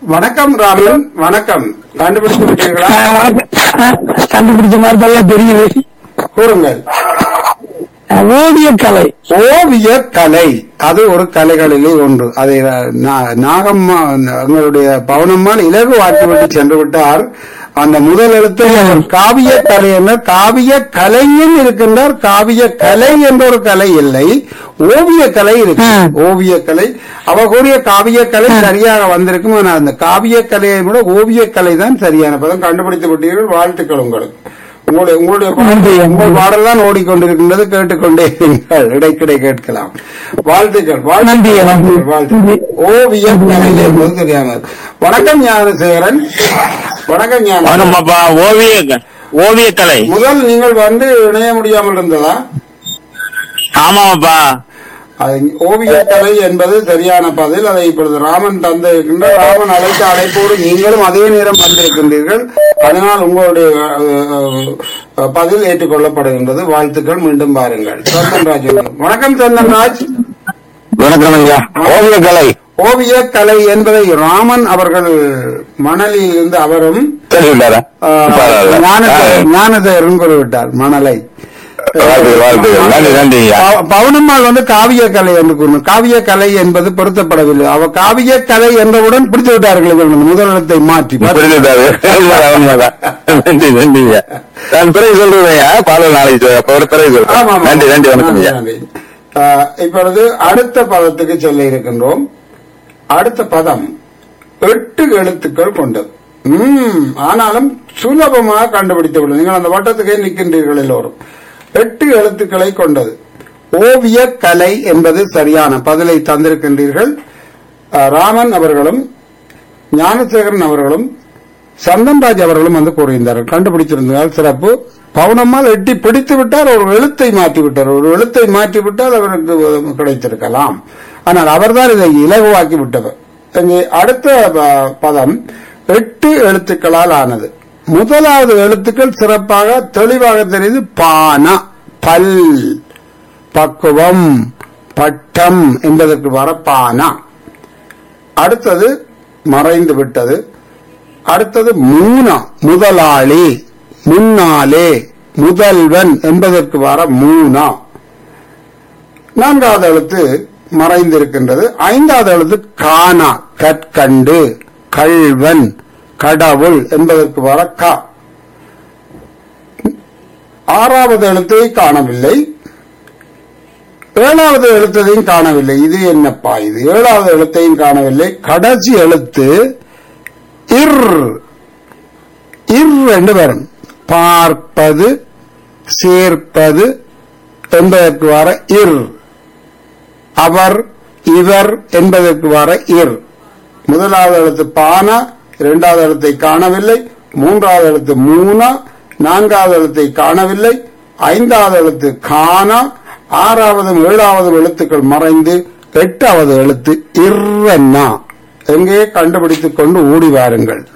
வணக்கம் ராமன் வணக்கம் கண்டுபிடித்து விட்டீர்களா கண்டுபிடிச்ச மாதிரி தான் தெரியுது கூறுங்கள் ஓவிய கலை ஓவிய கலை அது ஒரு கலைகளிலே ஒன்று அதை நா- நாகம்மா எங்களுடைய பவனம்மாள் இலகு வாக்கிவிட்டு சென்று விட்டார் அந்த முதல் எழுத்து காவிய கலை என்ற காவிய கலையும் இருக்கின்றார் காவிய கலை என்ற ஒரு கலை இல்லை ஓவிய கலை இருக்கு ம். ஓவிய கலை அவ கூறிய காவிய கலை சரியாக வந்திருக்கும் ஆனால் அந்த காவிய கலையை விட ஓவிய கலை தான் சரியான பதம் கண்டுபிடித்து விட்டீர்கள் வாழ்த்துக்கள் உங்களுக்கு உங்களுடைய உங்களுடைய நன்றி. பாடல் உங்கள் பாடல் தான் ஓடிக்கொண்டிருக்கின்றது கேட்டுக்கொண்டே இருங்கள் இடைக்கிடை கேட்கலாம் வாழ்த்துக்கள் நன்றி, வாழ்த்துக்கள் நன்றி. வாழ்த்துக்கள் ஓவிய கலை என்பது தெரியாமல் வணக்கம் ஞானசேகரன் வணக்கம் ஞான வணக்கம்ப்பா ஓவிய ஓவிய கலை முதல் நீங்கள் வந்து இணைய முடியாமல் இருந்ததா ஆமாப்பா அது ஓவிய கலை என்பது சரியான பதில் அதை இப்பொழுது ராமன் தந்திருக்கின்ற ராமன் அழைத்த அழைப்போடு நீங்களும் அதே நேரம் வந்திருக்கின்றீர்கள் அதனால் உங்களுடைய அஹ், அஹ், பதில் ஏற்றுக்கொள்ளப்படுகின்றது வாழ்த்துக்கள் மீண்டும் பாருங்கள் சந்தன்ராஜ் வணக்கம் சந்தன்ராஜ் வணக்கம் ஐயா ஓவிய கலை ஓவிய கலை என்பதை ராமன் அவர்கள் மணலில் இருந்து அவரும் தெரிவிட்டாரா அஹ், ஞானசே- ஞானசேகரன் கூறிவிட்டார் மணலை வாழ்த்துக்கள் வாழ்த்துக்கள் நன்றி நன்றி ஐயா பவ- பவுனம்மாள் வந்து காவிய கலை என்று கூறணும் காவிய கலை என்பது பொருத்தப்படவில்லை அவ காவிய கலை என்றவுடன் பிடித்து விட்டார்கள் இவர்கள் முதலிடத்தை மாற்றி புரிஞ்சுட்டாரு உண்மைதான், உண்மைதான். நன்றி நன்றி ஐயா நான் பிறகு சொல்றேன் ஐயா பாடல் நாளைக்கு சொல்றேன். அப்ப ஒரு பிறகு ஆமா, சொல்றேன் ஆமா. நன்றி நன்றி வணக்கம் ஐயா நன்றி. ஆஹ், இப்பொழுது அடுத்த பதத்துக்கு செல்ல இருக்கின்றோம் அடுத்த பதம் எட்டு எழுத்துக்கள் கொண்டது ம், ஆனாலும் சுலபமாக கண்டுபிடித்து விடும் நீங்கள் அந்த வட்டத்துக்கே நிற்கின்றீர்கள் எல்லோரும் எட்டு எழுத்துக்களை கொண்டது ஓவிய கலை என்பது சரியான பதிலை தந்திருக்கின்றீர்கள் ஆஹ், ராமன் அவர்களும் ஞானசேகரன் அவர்களும் சந்தன்ராஜ் அவர்களும் வந்து கூறியிருந்தார்கள் கண்டுபிடித்திருந்தால் சிறப்பு பவுனம்மாள் எட்டி பிடித்து விட்டார் ஒரு எழுத்தை மாற்றி விட்டார் ஒரு எழுத்தை மாற்றி விட்டால் அவருக்கு கிடைத்திருக்கலாம் ஆனால் அவர்தான் இதை இலகுவாக்கி விட்டவர் இங்கே அடுத்த ப- பதம் எட்டு எழுத்துக்களால் ஆனது முதலாவது எழுத்துக்கள் சிறப்பாக தெளிவாக தெரியுது பானா பல் பக்குவம் பட்டம் என்பதற்கு வர பானா அடுத்தது மறைந்து விட்டது அடுத்தது மூனா முதலாளி முன்னாலே முதல்வன் என்பதற்கு வர மூனா நான்காவது எழுத்து மறைந்திருக்கின்றது ஐந்தாவது எழுத்து கானா கற்கண்டு கள்வன் கடவுள் என்பதற்கு வர கா ஆறாவது எழுத்தை காணவில்லை ஏழாவது எழுத்தையும் காணவில்லை இது என்னப்பா இது ஏழாவது எழுத்தையும் காணவில்லை கடைசி எழுத்து இர் இர் என்று வரும் பார்ப்பது சேர்ப்பது என்பதற்கு வர இர் அவர் இவர் என்பதற்கு வர இர் முதலாவது எழுத்து பானா இரண்டாவது எழுத்தை காணவில்லை மூன்றாவது எழுத்து மூனா நான்காவது எழுத்தை காணவில்லை ஐந்தாவது எழுத்து கானா ஆறாவதும் ஏழாவதும் எழுத்துக்கள் மறைந்து எட்டாவது எழுத்து இர்வன்னா எங்கே கண்டுபிடித்துக் கொண்டு ஓடி வாருங்கள்